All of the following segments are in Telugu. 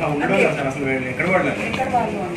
ఉండడం కదా సార్ అసలు ఎక్కడ పడలేదు ఎక్కడ వాళ్ళు అని.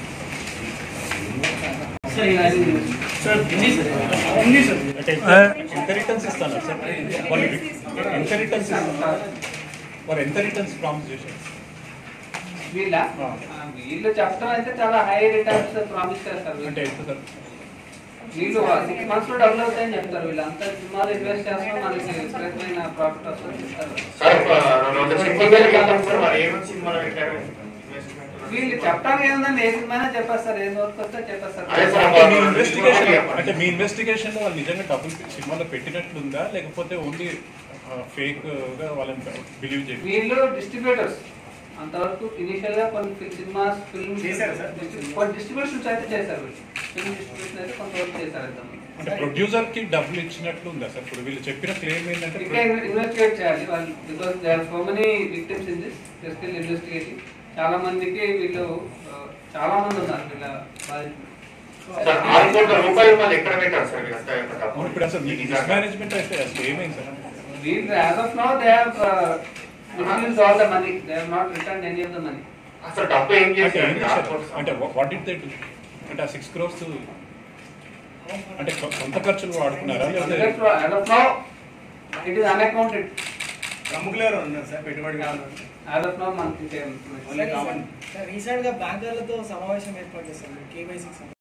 ఎంత రిటర్న్స్ ఇస్తాను సార్ వాళ్ళు ఎంత రిటర్న్స్ ఇస్తున్నారు వారు ఎంత రిటర్న్స్ ప్రామిస్ చేశారు వీళ్ళ ఆ. ఆ, వీళ్ళు చెప్పడం అయితే చాలా హై రిటర్న్స్ ప్రామిస్ చేస్తారు వీళ్ళు. అంటే ఎంత సార్ వీళ్ళు సిక్స్ మంత్స్ లో డబుల్ అవుతాయని చెప్తారు వీళ్ళు అంతా సినిమాలు ఇన్వెస్ట్ చేస్తాం మనకి విపరీతమైన ప్రాఫిట్ వస్తుంది చెప్తారు సార్ రెండు సింపుల్ గా వెళ్తాం సార్ మరి ఏమేమి సినిమాలు పెట్టారు వీళ్ళు చెప్పడానికి ఏంటంటే ఏ సినిమా చెప్పేస్తారు ఏం వర్క్ వస్తే చెప్పేస్తారు అదే సార్. అంటే మీ ఇన్వెస్టిగేషన్ అంటే మీ ఇన్వెస్టిగేషన్ లో వాళ్ళు నిజంగా డబ్బులు సినిమాలో పెట్టినట్లుందా లేకపోతే ఓన్లీ ఫేక్ గా వాళ్ళని బిలీవ్ చేసి వీళ్ళు డిస్ట్రిబ్యూటర్స్ అంతవరకు ఇనిషియల్ గా కొన్ని సినిమాస్ ఫిల్మ్ చేశారా సార్? కొన్ని డిస్ట్రిబ్యూషన్స్ అయితే చేశారు వీళ్ళు ఫిల్మ్ డిస్ట్రిబ్యూషన్ అయితే కొంతవరకు చేశారు ఇంతకుముందు. అంటే ప్రొడ్యూసర్ కి డబ్బులు ఇచ్చినట్లు ఉందా సార్ ఇప్పుడు వీళ్ళు చెప్పిన క్లెయిమ్ ఏంటంటే ఇంకా ఇన్వెస్టిగేట్ చేయాలి వాళ్ళు because they are so many victims in this still investigating చాలా మందికి వీళ్ళు ఆ, చాలా మంది ఉన్నారు వీళ్ళ బాధితులు సార్ ఆరు కోట్ల రూపాయలు వాళ్ళు ఎక్కడ పెట్టారు సార్ వీళ్ళంతా యొక్క డబ్బు? అవును, ఇప్పుడు అసలు ఇది మిస్మేనేజ్మెంట్ అయితే అసలు ఏమైంది సార్ వీళ్ళు as of now they have misuse all the money they have not return any of the money అసలు డబ్బు ఏం అంటే చేశారు ఏం ఆరు చేశారు? కోట్ల అంటే వాట్ ఇట్ దే అంటే ఆ సిక్స్ క్రోర్స్ అంటే కొ- సొంత ఖర్చులు వాడుకున్నారా లేకపోతే as of now it is unaccounted ప్రముఖులు ఎవరు ఉన్నారు సార్ పెట్టుబడి కావాలి యాజ్ ఆఫ్ నౌ మనకి ఓన్లీ కామన్ రీసెంట్ గా బ్యాంకర్లతో సమావేశం ఏర్పాటు చేశారు కేవైసీ